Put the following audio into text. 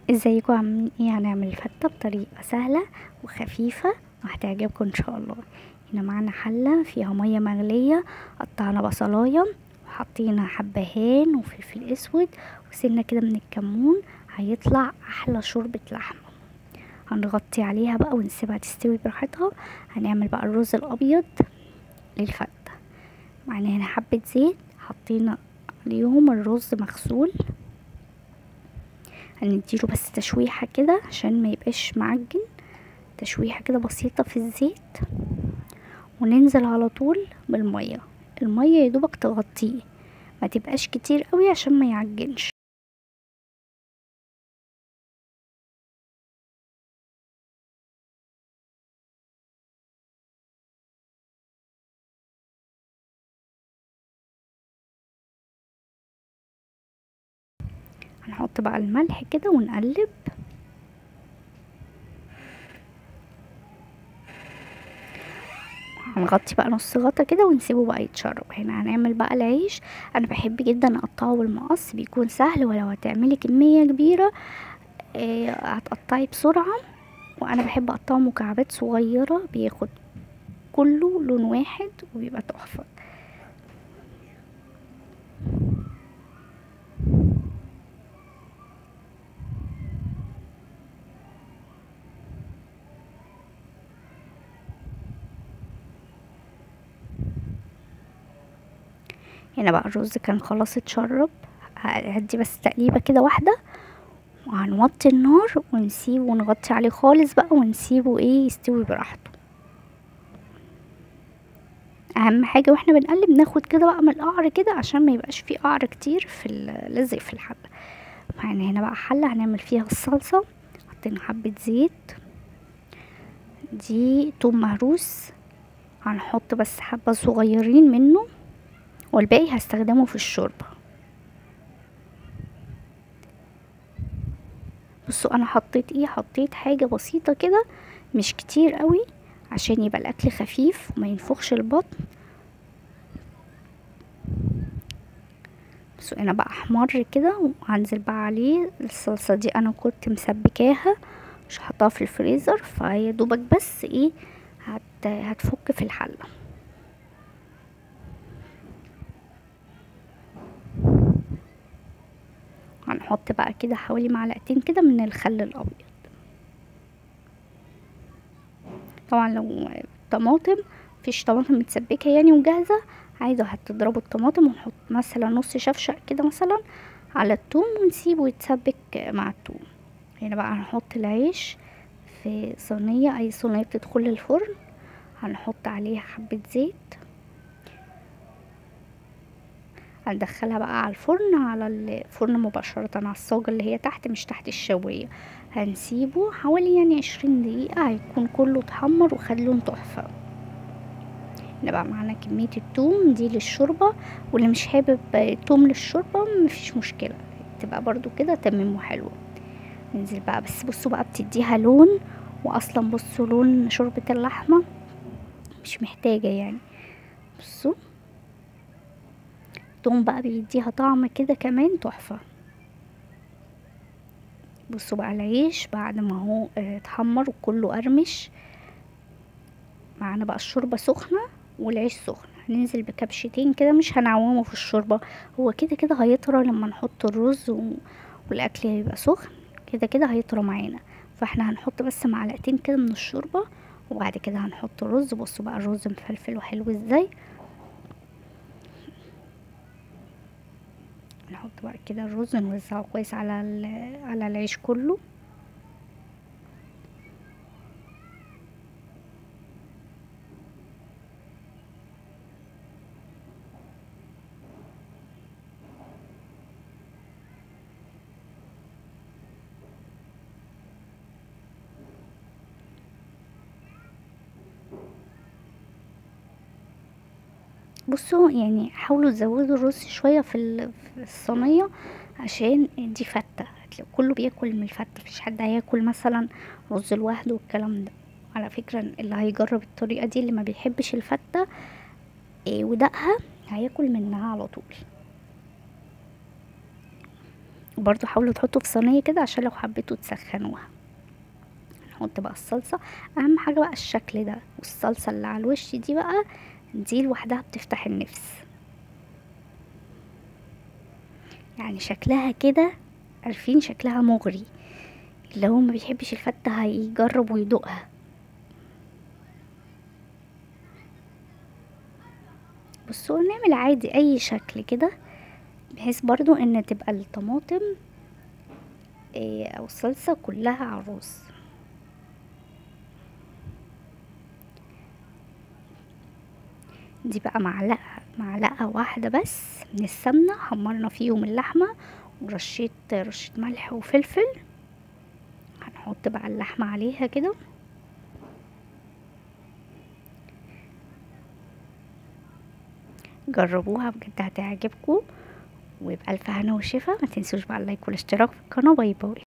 ازيكم عاملين ايه هنعمل الفتة بطريقة سهلة وخفيفة وهتعجبكم ان شاء الله هنا معانا حلة فيها مية مغلية قطعنا بصلاية وحطينا حبهان وفلفل اسود وسنة كده من الكمون هيطلع احلى شوربة لحمة هنغطي عليها بقى ونسيبها تستوي براحتها هنعمل بقى الرز الابيض للفتة معانا هنا حبة زيت حطينا عليهم الرز مغسول هنديله بس تشويحة كده عشان ما يبقاش معجن تشويحة كده بسيطة في الزيت وننزل على طول بالمية المية يدوبك تغطيه ما تبقاش كتير قوي عشان ما يعجنش هنحط بقى الملح كده ونقلب هنغطي بقى نص غطا كده ونسيبه بقى يتشرب هنا هنعمل بقى العيش انا بحب جدا اقطعه بالمقص بيكون سهل ولو هتعملي كمية كبيرة آه هتقطعي بسرعة وانا بحب اقطعه مكعبات صغيرة بياخد كله لون واحد وبيبقى تحفة هنا بقى الرز كان خلاص اتشرب هدي بس تقليبه كده واحده وهنوطي النار ونسيبه ونغطي عليه خالص بقى ونسيبه ايه يستوي براحته اهم حاجه واحنا بنقلب ناخد كده بقى من القعر كده عشان ما يبقاش فيه قعر كتير في لازق في الحله معانا هنا بقى حله هنعمل فيها الصلصه حطينا حبه زيت دي توم مهروس هنحط بس حبه صغيرين منه والباقي هستخدمه في الشوربة بصوا انا حطيت ايه حطيت حاجة بسيطة كده مش كتير قوي عشان يبقى الاكل خفيف وما ينفخش البطن بصوا انا بقى احمر كده وهنزل بقى عليه الصلصة دي انا كنت مسبكاها مش هحطها في الفريزر فهي دوبك بس ايه هت هتفك في الحله هنحط بقى كده حوالي معلقتين كده من الخل الابيض طبعا لو طماطم مفيش طماطم متسبكه يعني وجاهزه عايزه هتضربوا الطماطم ونحط مثلا نص شفشق كده مثلا على الثوم ونسيبه يتسبك مع الثوم هنا بقى هنحط العيش في صينيه اي صينيه بتدخل الفرن هنحط عليها حبه زيت هندخلها بقى على الفرن على الفرن مباشرة على الصاجة اللي هي تحت مش تحت الشواية هنسيبه حوالي يعني عشرين دقيقة هيكون كله اتحمر وخد لون تحفة هنا بقى معانا كمية التوم دي للشوربة واللي مش حابب توم للشوربة مفيش مشكلة تبقى برضو كده تمام وحلوة ننزل بقى بس بصوا بقى بتديها لون واصلا بصوا لون شوربة اللحمة مش محتاجة يعني بصوا الثوم بقى بيديها طعم كده كمان تحفة بصوا بقى العيش بعد ما هو اتحمر وكله قرمش معانا بقى الشوربة سخنة والعيش سخن هننزل بكبشتين كده مش هنعومه في الشوربة هو كده كده هيطرى لما نحط الرز و... والاكل هيبقى سخن كده كده هيطرى معانا فاحنا هنحط بس معلقتين كده من الشوربة وبعد كده هنحط الرز بصوا بقى الرز مفلفل وحلو ازاي نحط بقى كده الرز نوزعه كويس على على العيش كله بصوا يعني حاولوا تزودوا الرز شويه في الصينيه عشان دي فته كله بياكل من الفته مفيش حد هياكل مثلا رز لوحده والكلام ده على فكره اللي هيجرب الطريقه دي اللي ما بيحبش الفته إيه ودقها هياكل منها على طول وبرضو حاولوا تحطوا في صينيه كده عشان لو حبيتوا تسخنوها نحط بقى الصلصه اهم حاجه بقى الشكل ده والصلصه اللي على الوش دي بقى دي لوحدها بتفتح النفس يعني شكلها كده عارفين شكلها مغري اللي هو ما بيحبش الفتة هيجرب ويدوقها بصوا نعمل عادي اي شكل كده بحيث برضو ان تبقى الطماطم إيه، او الصلصة كلها على الرز دي بقى معلقة معلقة واحدة بس من السمنة حمرنا فيهم اللحمة ورشيت رشة ملح وفلفل هنحط بقى اللحمة عليها كده جربوها بجد هتعجبكم وبألف هنا وشفا ما تنسوش بقى اللايك والاشتراك في القناة باي باي